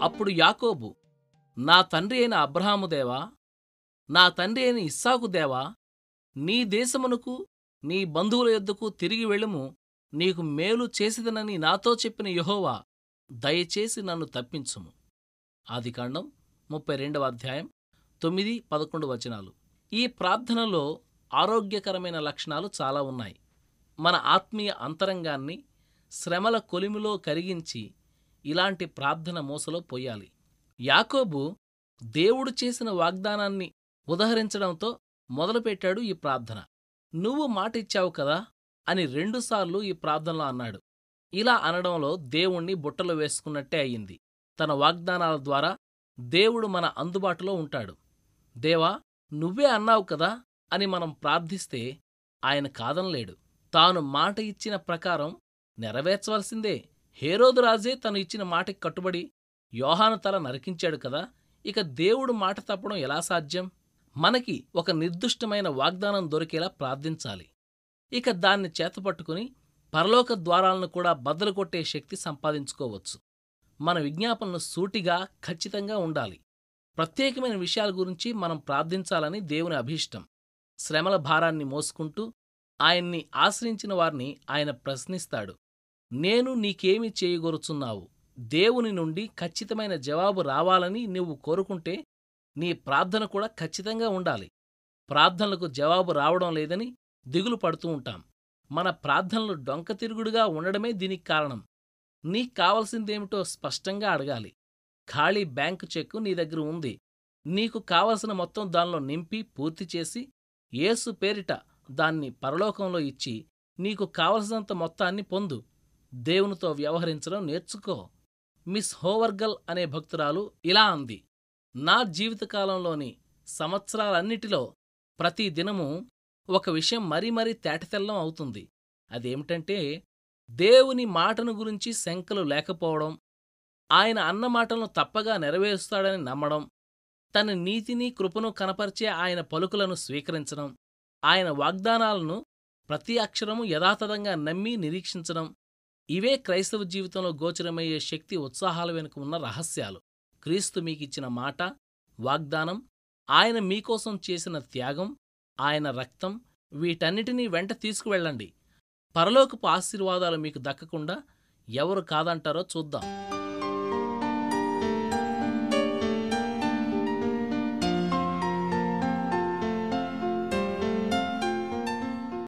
అప్పుడు యాకోబు నా తండ్రి అయిన అబ్రహాము దేవా నా తండ్రి అయిన ఇస్సాకు దేవా నీ దేశమునకు నీ బంధువుల యొద్దకు తిరిగి వెళ్ళుము నీకు మేలు చేసిదనని నాతో చెప్పిన యెహోవా దయచేసి నన్ను తప్పించుము ఆదికాండం ముప్పై రెండవ అధ్యాయం తొమ్మిది పదకొండు వచనాలు ఈ ప్రార్థనలో ఆరోగ్యకరమైన లక్షణాలు చాలా ఉన్నాయి మన ఆత్మీయ అంతరంగాన్ని శ్రమల కొలిమిలో కరిగించి ఇలాంటి ప్రార్థన మూసలో పోయాలి యాకోబు దేవుడు చేసిన వాగ్దానాన్ని ఉదహరించడంతో మొదలుపెట్టాడు ఈ ప్రార్థన నువ్వు మాటిచ్చావు కదా అని రెండుసార్లు ఈ ప్రార్థనలో అన్నాడు ఇలా అనడంలో దేవుణ్ణి బుట్టలో వేసుకున్నట్టే అయింది తన వాగ్దానాల ద్వారా దేవుడు మన అందుబాటులో ఉంటాడు దేవా నువ్వే అన్నావు కదా అని మనం ప్రార్థిస్తే ఆయన కాదనలేడు తాను మాట ఇచ్చిన ప్రకారం నెరవేర్చవలసిందే హేరోదు రాజే తను ఇచ్చిన మాటకి కట్టుబడి యోహాను తల నరికించాడు కదా ఇక దేవుడు మాట తప్పడం ఎలా సాధ్యం మనకి ఒక నిర్దిష్టమైన వాగ్దానం దొరికేలా ప్రార్థించాలి ఇక దాన్ని చేతపట్టుకుని పరలోక ద్వారాలను కూడా బద్దలు కొట్టే శక్తి సంపాదించుకోవచ్చు మన విజ్ఞాపనలు సూటిగా ఖచ్చితంగా ఉండాలి ప్రత్యేకమైన విషయాల గురించి మనం ప్రార్థించాలని దేవుని అభీష్టం శ్రమల భారాన్ని మోసుకుంటూ ఆయన్ని ఆశ్రయించిన వారిని ఆయన ప్రశ్నిస్తాడు నేను నీకేమి చేయగోరుచున్నావు దేవుని నుండి ఖచ్చితమైన జవాబు రావాలని నువ్వు కోరుకుంటే నీ ప్రార్థన కూడా ఖచ్చితంగా ఉండాలి ప్రార్థనలకు జవాబు రావడం లేదని దిగులు పడుతూ ఉంటాం మన ప్రార్థనలు డొంకతిరుగుడుగా ఉండడమే దీనికి కారణం నీకు కావలసిందేమిటో స్పష్టంగా అడగాలి ఖాళీ బ్యాంకు చెక్కు నీ దగ్గర ఉంది నీకు కావలసిన మొత్తం దానిలో నింపి పూర్తి చేసి యేసు పేరిట దాన్ని పరలోకంలో ఇచ్చి నీకు కావలసినంత మొత్తాన్ని పొందు దేవునితో వ్యవహరించడం నేర్చుకో మిస్ హోవర్గల్ అనే భక్తురాలు ఇలా అంది నా జీవితకాలంలోని సంవత్సరాలన్నిటిలో ప్రతి దినము ఒక విషయం మరీ మరీ తేటతెల్లం అవుతుంది అదేమిటంటే దేవుని మాటను గురించి శంకలు లేకపోవడం ఆయన అన్న మాటలను తప్పగా నెరవేరుస్తాడని నమ్మడం తన నీతిని కృపను కనపరిచే ఆయన పలుకులను స్వీకరించడం ఆయన వాగ్దానాలను ప్రతి అక్షరము యథాతథంగా నమ్మి నిరీక్షించడం ఇవే క్రైస్తవ జీవితంలో గోచరమయ్యే శక్తి ఉత్సాహాల వెనుక ఉన్న రహస్యాలు క్రీస్తు మీకిచ్చిన మాట వాగ్దానం ఆయన మీకోసం చేసిన త్యాగం ఆయన రక్తం వీటన్నిటినీ వెంట తీసుకువెళ్ళండి పరలోకపు ఆశీర్వాదాలు మీకు దక్కకుండా ఎవరు కాదంటారో చూద్దాం